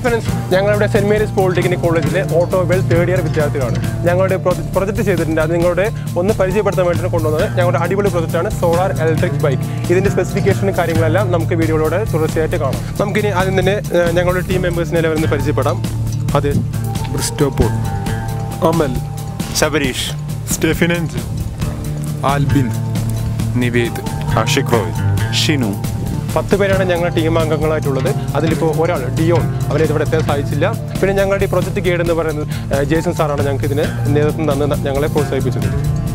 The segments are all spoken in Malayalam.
ഫ്രണ്ട്സ് ഞങ്ങളുടെ സെന്റ് മേരീസ് പോളിടെക്നിക് കോളേജിലെ ഓട്ടോമൊബൈൽ തേർഡ് ഇയർ വിദ്യാർത്ഥികളാണ് ഞങ്ങളുടെ പ്രൊജക്ട് ചെയ്തിട്ടുണ്ട് അത് നിങ്ങളുടെ ഒന്ന് പരിചയപ്പെടുത്താൻ വേണ്ടിയിട്ട് കൊണ്ടുവന്നത് ഞങ്ങളുടെ അടിപൊളി പ്രൊജക്റ്റാണ് സോളാർ ഇലക്ട്രിക് ബൈക്ക് ഇതിന്റെ സ്പെസിഫിക്കേഷനും കാര്യങ്ങളെല്ലാം നമുക്ക് വീഡിയോയിലൂടെ തുടർച്ചയായിട്ട് കാണാം നമുക്കിനി ആദ്യം തന്നെ ഏഹ്, ഞങ്ങളുടെ ടീം മെമ്പേഴ്സിനെ എല്ലാവരും ഒന്ന് പരിചയപ്പെടാം അത് ബ്രിസ്റ്റോപോൾ അമൽ ശബരീഷ് സ്റ്റെഫിനൻസ് ആൽബിൻ നിവേദ് ആഷിഖ് റോയ് ഷിനു പത്ത് പേരാണ് ഞങ്ങളുടെ ടീം അംഗങ്ങളായിട്ടുള്ളത് അതിലിപ്പോൾ ഒരാൾ ഡിയോൺ അവനെ ഇവിടെ എത്താൻ സാധിച്ചില്ല പിന്നെ ഞങ്ങളുടെ ഈ പ്രൊജക്ട് ഗൈഡ് എന്ന് പറയുന്നത് ഏഹ്, ജേസൺ സാറാണ് ഞങ്ങൾക്ക് ഇതിന് നേതൃത്വം തന്ന് ഞങ്ങളെ പ്രോത്സാഹിപ്പിച്ചത്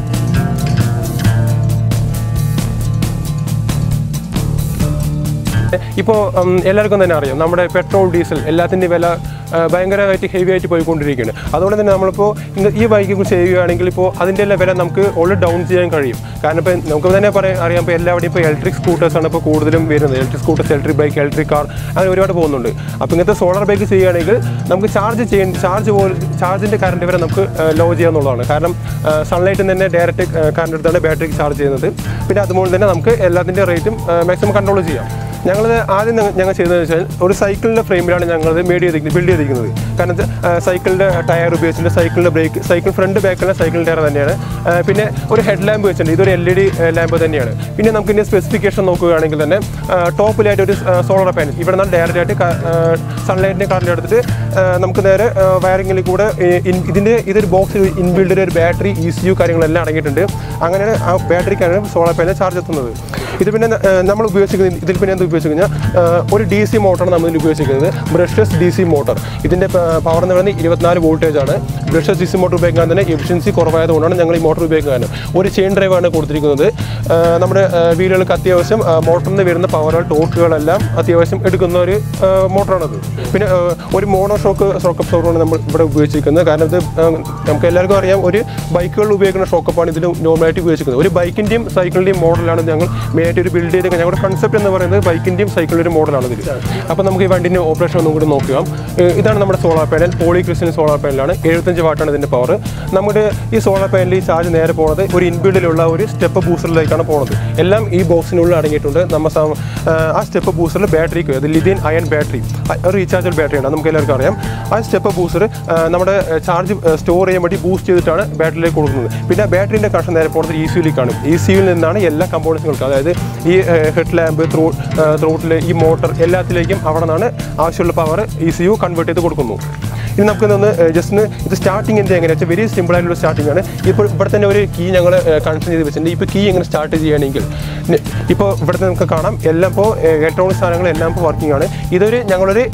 ഇപ്പോൾ എല്ലാവർക്കും തന്നെ അറിയാം നമ്മുടെ പെട്രോൾ ഡീസൽ എല്ലാത്തിൻ്റെയും വില ആ, ഭയങ്കരമായിട്ട് ഹെവി ആയിട്ട് പോയിക്കൊണ്ടിരിക്കുകയാണ് അതുകൊണ്ട് തന്നെ നമ്മളിപ്പോൾ ഇന്ന് ഈ ബൈക്ക് കുറിച്ച് ചെയ്യുകയാണെങ്കിൽ ഇപ്പോൾ അതിൻ്റെ എല്ലാം വില നമുക്ക് ഓൾറെഡി ഡൗൺ ചെയ്യാൻ കഴിയും കാരണം ഇപ്പോൾ നമുക്ക് തന്നെ പറയാം അറിയാം ഇപ്പോൾ എല്ലാവരുടെയും ഇപ്പോൾ ഇലക്ട്രിക് സ്കൂട്ടേഴ്സാണ് ഇപ്പോൾ കൂടുതലും വരുന്നത് electric scooters electric bike electric car അങ്ങനെ ഒരുപാട് പോകുന്നുണ്ട് അപ്പോൾ ഇങ്ങനത്തെ സോളാർ ബൈക്ക് ചെയ്യുകയാണെങ്കിൽ നമുക്ക് ചാർജ് ചെയ്യാൻ ചാർജ് പോലും ചാർജിൻ്റെ കറണ്ട് വരെ നമുക്ക് ലോ ചെയ്യാന്നുള്ളതാണ് കാരണം സൺലൈറ്റിൽ തന്നെ ഡയറക്റ്റ് കറണ്ട് എടുത്താണ് ബാറ്ററിക്ക് ചാർജ് ചെയ്യുന്നത് പിന്നെ അതുപോലെ തന്നെ നമുക്ക് എല്ലാത്തിൻ്റെ റേറ്റും മാക്സിമം കൺട്രോൾ ചെയ്യാം ഞങ്ങൾ ആദ്യം ഞങ്ങ- ഞങ്ങൾ ചെയ്തതെന്ന് വെച്ചാൽ ഒരു സൈക്കിളിൻ്റെ ഫ്രെയിമിലാണ് ഞങ്ങൾ മേഡ് ചെയ്തിരിക്കുന്നത് ബിൽഡ് ചെയ്തിരിക്കുന്നത് കാരണം ഇത്, ആ, സൈക്കിളിൻ്റെ ടയർ ഉപയോഗിച്ചിട്ട് സൈക്കിളിൻ്റെ ബ്രേക്ക് സൈക്കിൾ ഫ്രണ്ട് ബാക്കിലെ സൈക്കിൾ ടയർ തന്നെയാണ് ആ, പിന്നെ ഒരു ഹെഡ് ലാമ്പ് വെച്ചിട്ടുണ്ട് ഇതൊരു എൽ ഇ ഡി ലാമ്പ് തന്നെയാണ് പിന്നെ നമുക്ക് ഇതിൻ്റെ സ്പെസിഫിക്കേഷൻ നോക്കുകയാണെങ്കിൽ തന്നെ ആ, ടോപ്പിലായിട്ട് ഒരു സോളാർ പാനൽ ഇവിടെ നിന്ന് ഡയറക്റ്റ് ആയിട്ട് സൺലൈറ്റിനെ കറണ്ട് എടുത്തിട്ട് ആ, നമുക്ക് നേരെ വയറിങ്ങിൽ കൂടെ ഈ ഇൻ- ഇതിൻ്റെ ഇതൊരു ബോക്സ് ഇൻബിൽഡ് ഒരു ബാറ്ററി ഇ സി യു കാര്യങ്ങളെല്ലാം അടങ്ങിയിട്ടുണ്ട് അങ്ങനെയാണ് ആ ബാറ്ററിക്കാണ് സോളാർ പാനൽ ചാർജ് എത്തുന്നത് ഇത് പിന്നെ ന- ഏഹ് നമ്മൾ ഉപയോഗിക്കുന്നത് ഇതിൽ പിന്നെ എന്താ ഉപയോഗിച്ച് കഴിഞ്ഞാൽ ഏഹ് ഒരു ഡി സി മോട്ടറാണ് നമ്മൾ ഇതിൽ ഉപയോഗിച്ചിരിക്കുന്നത് ബ്രഷസ് ഡി സി മോട്ടർ ഇതിൻ്റെ പവർ എന്ന് പറയുന്നത് ഇരുപത്തിനാല് വോൾട്ടേജ് ആണ് ബ്രഷസ് ഡി സി മോട്ടർ ഉപയോഗിക്കാൻ തന്നെ എഫിഷ്യൻസി കുറവായതുകൊണ്ടാണ് ഞങ്ങൾ ഈ മോട്ടർ ഉപയോഗിക്കുന്നത് ഒരു ചെയിൻ ഡ്രൈവാണ് കൊടുത്തിരിക്കുന്നത് ഏഹ് നമ്മുടെ ഏഹ് വീലുകൾക്ക് അത്യാവശ്യം ഏഹ് മോട്ടറിൽ നിന്ന് വരുന്ന പവറുകൾ ടോർക്കുകളെല്ലാം അത്യാവശ്യം എടുക്കുന്ന ഒരു ഏഹ് മോട്ടറാണത് പിന്നെ ഏഹ് ഒരു മോണോ ഷോക്ക് ഷോക്ക് അബ്സോർവറാണ് നമ്മൾ ഇവിടെ ഉപയോഗിച്ചിരിക്കുന്നത് കാരണം ഇത് ഏഹ് നമുക്ക് എല്ലാവർക്കും അറിയാം ഒരു ബൈക്കുകളിൽ ഉപയോഗിക്കുന്ന ഷോക്കപ്പാണ് ഇതിൽ നോർമലായിട്ട് ഉപയോഗിച്ചിരിക്കുന്നത് ഒരു ബൈക്കിൻ്റെയും സൈക്കിളിൻ്റെയും മോഡലാണ് ഞങ്ങൾ മെയിനായിട്ട് ഒരു ബിൽഡ് ചെയ്ത് ഞങ്ങളുടെ കൺസെപ്റ്റ് എന്ന് പറയുന്നത് ബൈക്കിൻ്റെയും സൈക്കിളിൻ്റെ ഒരു മോഡലാണ് ഇതിൽ അപ്പോൾ നമുക്ക് ഈ വണ്ടിൻ്റെ ഓപ്പറേഷൻ ഒന്നും കൂടി നോക്കുക ഏഹ് ഇതാണ് നമ്മുടെ solar panel poly crystalline solar പാനലാണ് എഴുപത്തഞ്ച് വാട്ടാണ് ഇതിൻ്റെ പവർ നമ്മുടെ ഈ സോളാർ പാനലിൽ ഈ ചാർജ് നേരെ പോകുന്നത് ഒരു ഇൻബിൽഡിലുള്ള ഒരു സ്റ്റെപ്പ് ബൂസ്റ്ററിലേക്കാണ് പോകുന്നത് എല്ലാം ഈ ബോക്സിനുള്ളിൽ അടങ്ങിയിട്ടുണ്ട് നമ്മൾ സം- ഏഹ് ആ സ്റ്റെപ്പ് ബൂസ്റ്ററിൽ ബാറ്ററിക്ക് അത് ലിഥിയൻ അയൺ ബാറ്ററി റീചാർജബിൾ ബാറ്ററിയാണ് നമുക്ക് എല്ലാവർക്കും അറിയാം ആ സ്റ്റെപ്പ് ബൂസ്റ്റർ നമ്മുടെ ചാർജ് സ്റ്റോർ ചെയ്യാൻ വേണ്ടി ബൂസ്റ്റ് ചെയ്തിട്ടാണ് ബാറ്ററിയിലേക്ക് കൊടുക്കുന്നത് പിന്നെ ബാറ്ററിൻ്റെ കണക്ഷൻ നേരെ പോകുന്നത് ഇ സിയിലേക്കാണ് ഇ സിയിൽ നിന്നാണ് എല്ലാ കമ്പോണൻസുകൾക്കും അതായത് ഈ ഹെഡ് ലാമ്പ് ത്രൂ ത്രോട്ടിൽ ഈ മോട്ടർ എല്ലാത്തിലേക്കും അവിടെ നിന്നാണ് ആവശ്യമുള്ള power E C U convert ചെയ്ത് കൊടുക്കുന്നു ഇനി നമുക്ക് ഒന്ന് ജസ്റ്റ് ഇത് സ്റ്റാർട്ടിങ്ങിൻ്റെ എങ്ങനെയാ വെച്ചാൽ വെരി സിമ്പിൾ ആയിട്ടുള്ള സ്റ്റാർട്ടിംഗ് ആണ് ഇപ്പോൾ ഇവിടെ തന്നെ ഒരു കീ ഞങ്ങൾ കണക്ഷൻ ചെയ്ത് വെച്ചിട്ടുണ്ട് ഇപ്പോൾ കീ എങ്ങനെ സ്റ്റാർട്ട് ചെയ്യുകയാണെങ്കിൽ ഇപ്പോൾ ഇവിടെ നമുക്ക് കാണാം എല്ലാം ഇപ്പോൾ ഇലക്ട്രോണിക് സാധനങ്ങൾ എല്ലാം ഇപ്പോൾ വർക്കിംഗ് ആണ് ഇതൊരു ഞങ്ങളൊരു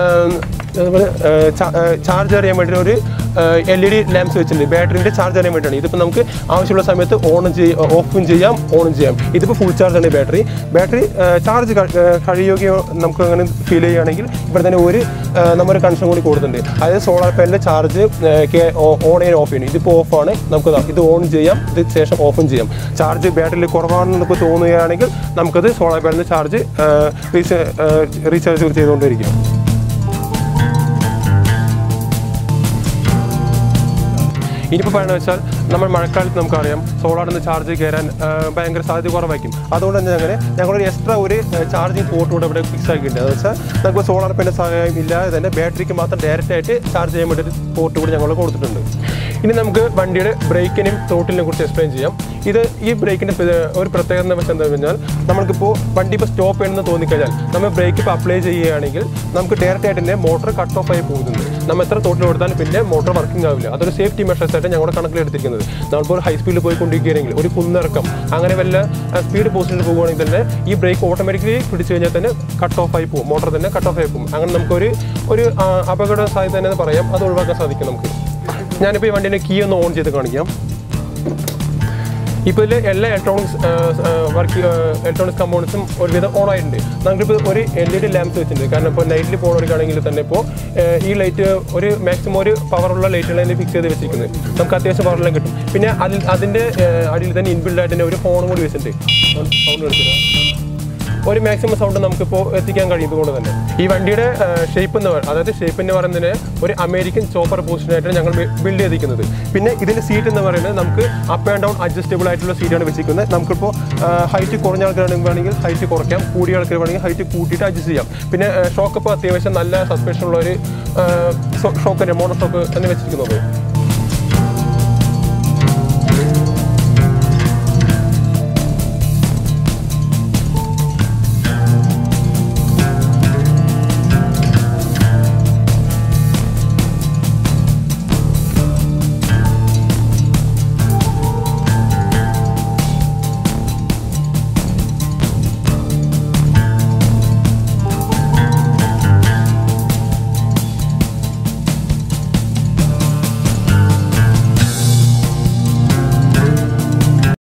ചാർജ് അറിയാൻ വേണ്ടി ഒരു എൽ ഇ ഡി ലാംപ്സ് വെച്ചിട്ടുണ്ട് ബാറ്ററിൻ്റെ ചാർജ് അറിയാൻ വേണ്ടിയാണ് ഇതിപ്പോൾ നമുക്ക് ആവശ്യമുള്ള സമയത്ത് ഓണും ചെയ്യാം ഓഫും ചെയ്യാം ഓണും ചെയ്യാം ഇതിപ്പോൾ ഫുൾ ചാർജ് ആണ് ബാറ്ററി ബാറ്ററി ചാർജ് കഴിയുകയോ നമുക്ക് അങ്ങനെ ഫീൽ ചെയ്യുകയാണെങ്കിൽ ഇവിടെ തന്നെ ഒരു ആ, നമ്മൊരു കണക്ഷൻ കൂടി കൊടുത്തിട്ടുണ്ട് അതായത് സോളാർ പാനലിൻ്റെ ചാർജ് ഓൺ ചെയ്യാൻ ഓഫ് ചെയ്യണം ഇതിപ്പോൾ ഓഫാണ് നമുക്ക് ദാ ഇത് ഓൺ ചെയ്യാം ഇത് ശേഷം ഓഫും ചെയ്യാം ചാർജ് ബാറ്ററിയിൽ കുറവാണെന്ന് നമുക്ക് തോന്നുകയാണെങ്കിൽ നമുക്കത് സോളാർ പാനലിൻ്റെ ചാർജ് റീചാർജ് ചെയ്തുകൊണ്ടിരിക്കും ഇനിയിപ്പോൾ പറയുന്നത് വെച്ചാൽ നമ്മൾ മഴക്കാലത്ത് നമുക്കറിയാം സോളാറിൽ നിന്ന് ചാർജ് കയറാൻ ആ, ഭയങ്കര സാധ്യത കുറവായിരിക്കും അതുകൊണ്ട് തന്നെ അങ്ങനെ ഞങ്ങളൊരു എക്സ്ട്രാ ഒരു ചാർജിങ് പോർട്ട് കൂടെ ഇവിടെ ഫിക്സ് ആക്കിയിട്ടുണ്ട് എന്ന് വെച്ചാൽ നമുക്ക് സോളാർ പിന്നെ സഹായം ഇല്ലാതെ തന്നെ ബാറ്ററിക്ക് മാത്രം ഡയറക്റ്റ് ആയിട്ട് ചാർജ് ചെയ്യാൻ വേണ്ടി ഒരു പോർട്ട് കൂടി ഞങ്ങൾ കൊടുത്തിട്ടുണ്ട് ഇനി നമുക്ക് വണ്ടിയുടെ ബ്രേക്കിനെയും തോട്ടിനെ കുറിച്ച് എക്സ്പ്ലെയിൻ ചെയ്യാം ഇത് ഈ ബ്രേക്കിൻ്റെ ഒരു പ്രത്യേകത എന്ന് വെച്ചാൽ എന്താ കഴിഞ്ഞാൽ നമുക്കിപ്പോൾ വണ്ടി ഇപ്പോൾ സ്റ്റോപ്പ് ചെയ്യണമെന്ന് തോന്നിക്കഴിഞ്ഞാൽ നമ്മൾ ബ്രേക്ക് ഇപ്പോൾ അപ്ലൈ ചെയ്യുകയാണെങ്കിൽ നമുക്ക് ഡയറക്റ്റ് ആയിട്ട് തന്നെ മോട്ടർ കട്ട് ഓഫ് ആയി പോകുന്നുണ്ട് നമ്മൾ എത്ര തോട്ടിൽ കൊടുത്താലും പിന്നെ മോട്ടർ വർക്കിംഗ് ആവില്ല അതൊരു സേഫ്റ്റി മെഷേഴ്സ് ആയിട്ട് ഞങ്ങളുടെ കണക്കിലെടുത്തിരിക്കുന്നത് നമ്മളിപ്പോൾ ഒരു ഹൈ സ്പീഡിൽ പോയിക്കൊണ്ടിരിക്കുകയാണെങ്കിൽ ഒരു കുന്നിറക്കം അങ്ങനെ വല്ല സ്പീഡ് പോസ്റ്റിൽ പോകുകയാണെങ്കിൽ തന്നെ ഈ ബ്രേക്ക് ഓട്ടോമാറ്റിക്കലി പിടിച്ചു കഴിഞ്ഞാൽ തന്നെ കട്ട് ഓഫ് ആയി പോകും മോട്ടർ തന്നെ കട്ട് ഓഫ് ആയി പോകും അങ്ങനെ നമുക്കൊരു ഒരു ആ, അപകട സാധ്യത തന്നെ പറയാം അത് ഒഴിവാക്കാൻ സാധിക്കും നമുക്ക് ഞാനിപ്പോൾ ഈ വണ്ടീൻ്റെ കീ ഒന്ന് ഓൺ ചെയ്ത് കാണിക്കാം ഇപ്പോൾ ഇതിൽ എല്ലാ ഇലക്ട്രോണിക്സ് വർക്ക് ഇലക്ട്രോണിക്സ് കമ്പോണൻസും ഒരുവിധം ഓൺ ആയിട്ടുണ്ട് നമുക്കിപ്പോൾ ഒരു എൽ ഇ ഡി ലാംപ്സ് വെച്ചിട്ടുണ്ട് കാരണം ഇപ്പോൾ നൈറ്റിൽ പോകുന്നവർക്കാണെങ്കിൽ തന്നെ ഇപ്പോൾ ഈ ലൈറ്റ് ഒരു മാക്സിമം ഒരു പവറുള്ള ലൈറ്റുകളാണ് ഫിക്സ് ചെയ്ത് വെച്ചിരിക്കുന്നത് നമുക്ക് അത്യാവശ്യം പവറെല്ലാം കിട്ടും പിന്നെ അതിൽ അതിൻ്റെ അടിയിൽ തന്നെ ഇൻബിൽഡ് ആയിട്ട് തന്നെ ഒരു ഫോണും കൂടി വെച്ചിട്ടുണ്ട് സൗണ്ട് കളിച്ചില്ല ഒരു മാക്സിമം സൗണ്ട് നമുക്കിപ്പോൾ എത്തിക്കാൻ കഴിയും ഇതുകൊണ്ട് തന്നെ ഈ വണ്ടിയുടെ ഷേപ്പ് എന്ന് പറയുന്നത് അതായത് ഷേപ്പ് എന്ന് പറയുന്നതിന് ഒരു അമേരിക്കൻ ചോപ്പർ പൊസിഷനായിട്ടാണ് ഞങ്ങൾ ബിൽഡ് ചെയ്തിരിക്കുന്നത് പിന്നെ ഇതിൻ്റെ സീറ്റ് എന്ന് പറയുന്നത് നമുക്ക് അപ്പ് ആൻഡ് ഡൗൺ അഡ്ജസ്റ്റബിൾ ആയിട്ടുള്ള സീറ്റാണ് വെച്ചിരിക്കുന്നത് നമുക്കിപ്പോൾ ഹൈറ്റ് കുറഞ്ഞ ആൾക്കാരാണെങ്കിൽ വേണമെങ്കിൽ ഹൈറ്റ് കുറയ്ക്കാം കൂടിയ ആൾക്കാർ വേണമെങ്കിൽ ഹൈറ്റ് കൂട്ടിയിട്ട് അഡ്ജസ്റ്റ് ചെയ്യാം പിന്നെ ഷോക്ക് ഇപ്പോൾ അത്യാവശ്യം നല്ല സസ്പെൻഷൻ ഉള്ള ഒരു ഷോക്ക് തന്നെ മോണോ ഷോക്ക് തന്നെ വെച്ചിരിക്കുന്നത്